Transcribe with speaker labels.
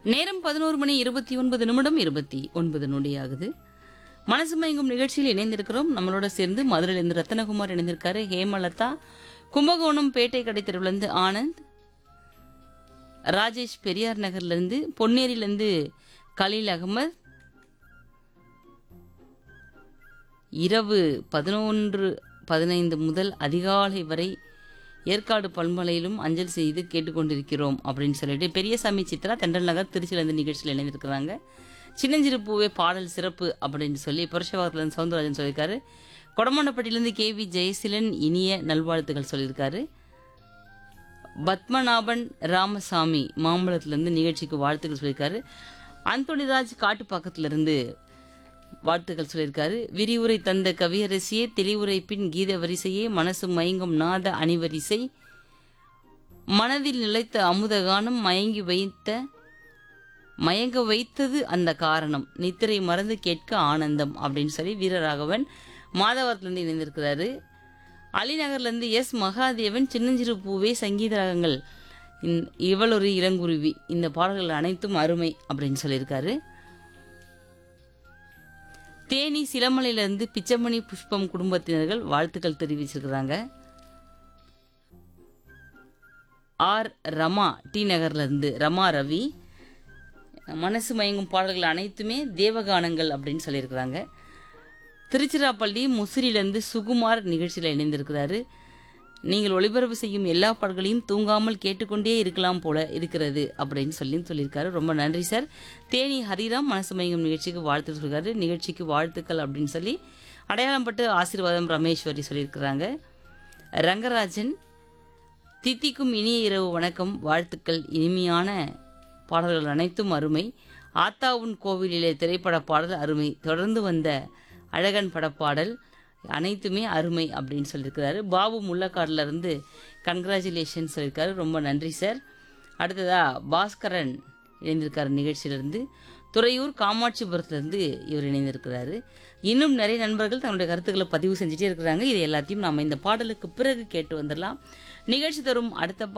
Speaker 1: நேரம் பதினோரு மணி இருபத்தி ஒன்பது நிமிடம் இருபத்தி ஒன்பது நொடியாகுது மனசு மயங்கும் நிகழ்ச்சியில் இணைந்திருக்கிறோம் நம்மளோட சேர்ந்து மதுரையிலிருந்து ரத்தனகுமார் இணைந்திருக்காரு ஹேமலதா கும்பகோணம் பேட்டை கடை தெருவிலிருந்து ஆனந்த் ராஜேஷ் பெரியார் நகர்லேருந்து பொன்னேரியிலேருந்து கலீல் அகமது இரவு பதினொன்று பதினைந்து முதல் அதிகாலை வரை ஏற்காடு பல்மலையிலும் அஞ்சல் செய்து கேட்டுக்கொண்டிருக்கிறோம் அப்படின்னு சொல்லிட்டு பெரியசாமி சித்ரா தெண்டல் நகர் திருச்சியிலேருந்து நிகழ்ச்சியில் இணைந்திருக்கிறாங்க சின்னஞ்சிறு பூவே பாடல் சிறப்பு அப்படின்னு சொல்லி புரஷவாக்கலேருந்து சவுந்தரராஜன் சொல்லியிருக்காரு கொடமண்டப்பட்டியிலேருந்து கே வி ஜெயசீலன் இனிய நல்வாழ்த்துக்கள் சொல்லியிருக்காரு பத்மநாபன் ராமசாமி மாம்பழத்திலிருந்து நிகழ்ச்சிக்கு வாழ்த்துக்கள் சொல்லியிருக்காரு அந்தோணிராஜ் காட்டுப்பாக்கத்திலிருந்து வாழ்த்துக்கள் சொல்லியிருக்காரு விரிவுரை தந்த கவியரசியே தெளிவுரை பின் கீத வரிசையே மனசு மயங்கும் நாத அணிவரிசை மனதில் நிலைத்த அமுத கானம் மயங்கி வைத்த மயங்க வைத்தது அந்த காரணம் நித்திரை மறந்து கேட்க ஆனந்தம் அப்படின்னு சொல்லி வீரராகவன் மாதவரத்திலிருந்து இணைந்திருக்கிறாரு அலிநகர்லேருந்து எஸ் மகாதேவன் சின்னஞ்சிறு பூவே சங்கீத ராகங்கள் இந்- இவளொரு இளங்குருவி இந்த பாடல்கள் அனைத்தும் அருமை அப்படின்னு சொல்லியிருக்காரு தேனி சிலமலையிலிருந்து பிச்சமணி புஷ்பம் குடும்பத்தினர்கள் வாழ்த்துக்கள் தெரிவிச்சிருக்கிறாங்க ஆர் ரமா டி நகர்லேருந்து ரமா ரவி மனசு மயங்கும் பாடல்கள் அனைத்துமே தேவகானங்கள் அப்படின்னு சொல்லியிருக்கிறாங்க திருச்சிராப்பள்ளி முசிறியிலிருந்து சுகுமார் நிகழ்ச்சியில் இணைந்திருக்கிறாரு நீங்கள் ஒளிபரப்பு செய்யும் எல்லா பாடல்களையும் தூங்காமல் கேட்டுக்கொண்டே இருக்கலாம் போல இருக்கிறது அப்படின்னு சொல்லி சொல்லியிருக்காரு ரொம்ப நன்றி சார் தேனி ஹரிராம் மனசு மயங்கும் நிகழ்ச்சிக்கு வாழ்த்து சொல்லியிருக்காரு நிகழ்ச்சிக்கு வாழ்த்துக்கள் அப்படின்னு சொல்லி அடையாளம் பட்டு ஆசீர்வாதம் ரமேஸ்வரி சொல்லியிருக்கிறாங்க ரங்கராஜன் தித்திக்கும் இனிய இரவு வணக்கம் வாழ்த்துக்கள் இனிமையான பாடல்கள் அனைத்தும் அருமை ஆத்தாவுன் கோவிலிலே திரைப்பட பாடல் அருமை தொடர்ந்து வந்த அழகன் படப்பாடல் அனைத்துமே அருமை அப்படின்னு சொல்லியிருக்கிறாரு பாபு முள்ளக்காடுல இருந்து கங்க்ராச்சுலேஷன் சொல்லியிருக்காரு ரொம்ப நன்றி சார் அடுத்ததா பாஸ்கரன் இணைந்திருக்காரு நிகழ்ச்சியிலிருந்து துறையூர் காமாட்சிபுரத்துலேருந்து இவர் இணைந்திருக்கிறாரு இன்னும் நிறைய நண்பர்கள் தங்களுடைய கருத்துக்களை பதிவு செஞ்சுட்டே இருக்கிறாங்க இது எல்லாத்தையும் நாம இந்த பாடலுக்கு பிறகு கேட்டு வந்துடலாம் நிகழ்ச்சி தரும் அடுத்த பா-